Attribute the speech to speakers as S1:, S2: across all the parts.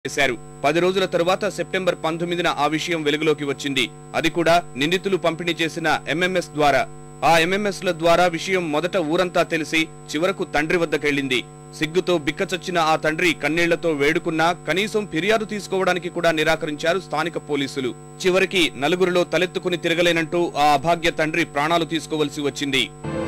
S1: చేశారు పది రోజుల తరువాత సెప్టెంబర్ పంతొమ్మిదిన ఆ విషయం వెలుగులోకి వచ్చింది అది కూడా నిందితులు పంపిణీ చేసిన ఎంఎంఎస్ ద్వారా ఆ ఎంఎంఎస్ ల ద్వారా విషయం మొదట ఊరంతా తెలిసి చివరకు తండ్రి వద్దకెళ్ళింది సిగ్గుతో బిక్కచొచ్చిన ఆ తండ్రి కన్నీళ్లతో వేడుకున్నా కనీసం ఫిర్యాదు తీసుకోవడానికి కూడా నిరాకరించారు స్థానిక పోలీసులు చివరికి నలుగురిలో తలెత్తుకుని తిరగలేనంటూ ఆ అభాగ్య తండ్రి ప్రాణాలు తీసుకోవలసి వచ్చింది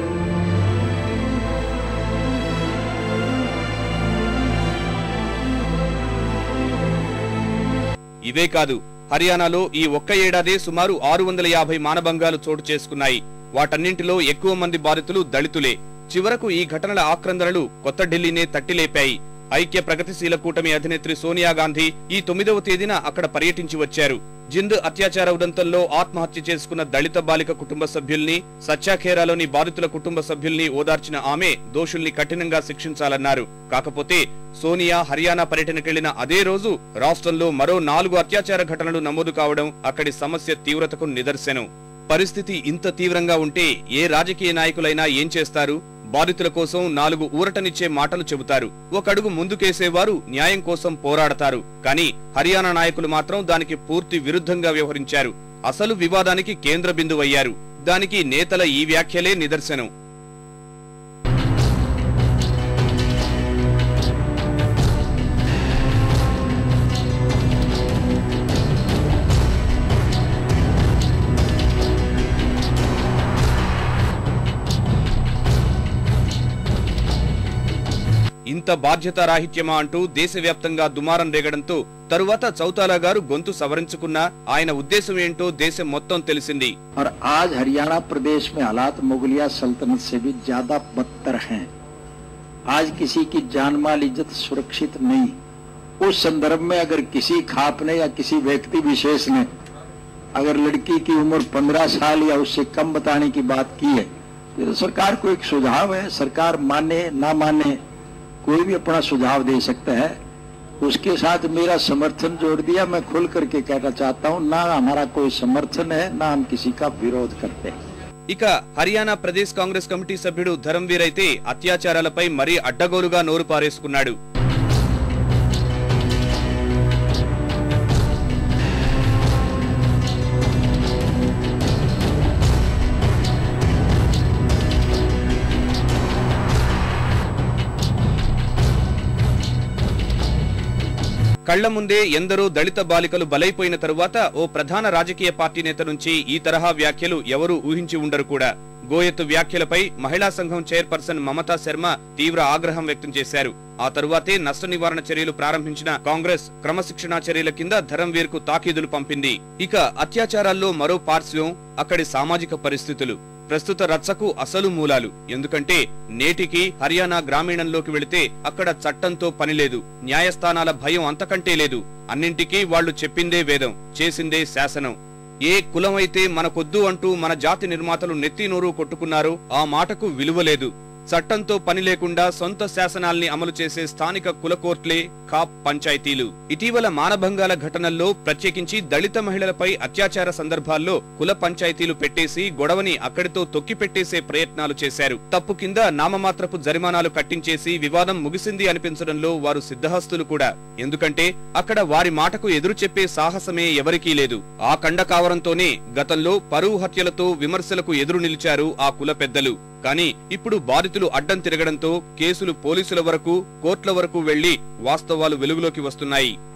S1: ఇవే కాదు హర్యానాలో ఈ ఒక్క ఏడాదే సుమారు ఆరు వందల యాభై మానభంగాలు చోటు చేసుకున్నాయి వాటన్నింటిలో ఎక్కువ మంది బాధితులు దళితులే చివరకు ఈ ఘటనల ఆక్రందనలు కొత్త ఢిల్లీనే తట్టిలేపాయి ఐక్య ప్రగతిశీల కూటమి అధినేత్రి సోనియా గాంధీ ఈ తొమ్మిదవ తేదీన అక్కడ పర్యటించి వచ్చారు జింద్ అత్యాచార ఉదంతంలో ఆత్మహత్య చేసుకున్న దళిత బాలిక కుటుంబ సభ్యుల్ని సత్యాఖేరాలోని బాధితుల కుటుంబ సభ్యుల్ని ఓదార్చిన ఆమె దోషుల్ని కఠినంగా శిక్షించాలన్నారు కాకపోతే సోనియా హర్యానా పర్యటనకెళ్లిన అదే రోజు రాష్ట్రంలో మరో నాలుగు అత్యాచార ఘటనలు నమోదు కావడం అక్కడి సమస్య తీవ్రతకు నిదర్శనం పరిస్థితి ఇంత తీవ్రంగా ఉంటే ఏ రాజకీయ నాయకులైనా ఏం చేస్తారు బాధితుల కోసం నాలుగు ఊరటనిచ్చే మాటలు చెబుతారు ఒకడుగు ముందుకేసేవారు న్యాయం కోసం పోరాడతారు కానీ హర్యానా నాయకులు మాత్రం దానికి పూర్తి విరుద్ధంగా వ్యవహరించారు అసలు వివాదానికి కేంద్ర బిందువయ్యారు దానికి నేతల ఈ వ్యాఖ్యలే నిదర్శనం ఇంత బాధ్యతారాహిత్యమా అంటూ దేశవ్యాప్తంగా దుమారం రేగడంతో తరువాత చౌతాలా గారు గొంతు సవరించుకున్నా ఆయన ఉద్దేశం ఏంటో దేశం మొత్తం తెలిసింది
S2: और आज हरियाणा प्रदेश में हालात मुगलिया सल्तनत से भी ज्यादा बदतर हैं आज किसी की जान माल इज्जत सुरक्षित नहीं उस संदर्भ में अगर किसी खाप ने या किसी व्यक्ति विशेष ने अगर लड़की की उम्र पंद्रह साल या उससे कम बताने की बात की है तो ये तो सरकार को एक सुझाव है सरकार माने ना माने कोई भी अपना सुझाव दे सकता है उसके साथ मेरा समर्थन जोड़ दिया मैं खुल करके कहना चाहता हूं ना हमारा कोई समर्थन है ना हम किसी का विरोध करते हैं
S1: ఇక హర్యానా ప్రదేశ్ కాంగ్రెస్ కమిటీ సభ్యుడు ధరంవీర్ అయితే అత్యాచారాలపై మరీ అడ్డగోలుగా నోరు పారేసుకున్నాడు కళ్ల ముందే ఎందరో దళిత బాలికలు బలైపోయిన తరువాత ఓ ప్రధాన రాజకీయ పార్టీ నేత నుంచి ఈ తరహా వ్యాఖ్యలు ఎవరూ ఊహించి ఉండరు కూడా గోయెత్తు వ్యాఖ్యలపై మహిళా సంఘం చైర్పర్సన్ మమతా శర్మ తీవ్ర ఆగ్రహం వ్యక్తం చేశారు ఆ తరువాతే నష్ట నివారణ చర్యలు ప్రారంభించిన కాంగ్రెస్ క్రమశిక్షణా చర్యల కింద ధరంవీర్ కు తాకీదులు పంపింది ఇక అత్యాచారాల్లో మరో పార్శ్వం అక్కడి సామాజిక పరిస్థితులు ప్రస్తుత రచ్చకు అసలు మూలాలు ఎందుకంటే నేటికి హర్యానా గ్రామీణంలోకి వెళితే అక్కడ చట్టంతో పనిలేదు న్యాయస్థానాల భయం అంతకంటే లేదు అన్నింటికీ వాళ్ళు చెప్పిందే వేదం చేసిందే శాసనం ఏ కులమైతే మనకొద్దు అంటూ మన జాతి నిర్మాతలు నెత్తి నోరు కొట్టుకున్నారో ఆ మాటకు విలువ లేదు చట్టంతో పని లేకుండా సొంత శాసనాల్ని అమలు చేసే స్థానిక కుల కోర్టులే కాప్ పంచాయతీలు ఇటీవల మానభంగాల ఘటనల్లో ప్రత్యేకించి దళిత మహిళలపై అత్యాచార సందర్భాల్లో కుల పంచాయతీలు పెట్టేసి గొడవని అక్కడితో తొక్కిపెట్టేసే ప్రయత్నాలు చేశారు తప్పు కింద నామమాత్రపు జరిమానాలు కట్టించేసి వివాదం ముగిసింది అనిపించడంలో వారు సిద్ధహస్తులు కూడా ఎందుకంటే అక్కడ వారి మాటకు ఎదురు చెప్పే సాహసమే ఎవరికీ లేదు ఆ కండకావరంతోనే గతంలో పరువు హత్యలతో విమర్శలకు ఎదురు నిలిచారు ఆ కుల పెద్దలు కానీ ఇప్పుడు బాధితులు అడ్డం తిరగడంతో కేసులు పోలీసుల వరకు కోర్టుల వరకు వెళ్లి వాస్తవాలు వెలుగులోకి వస్తున్నాయి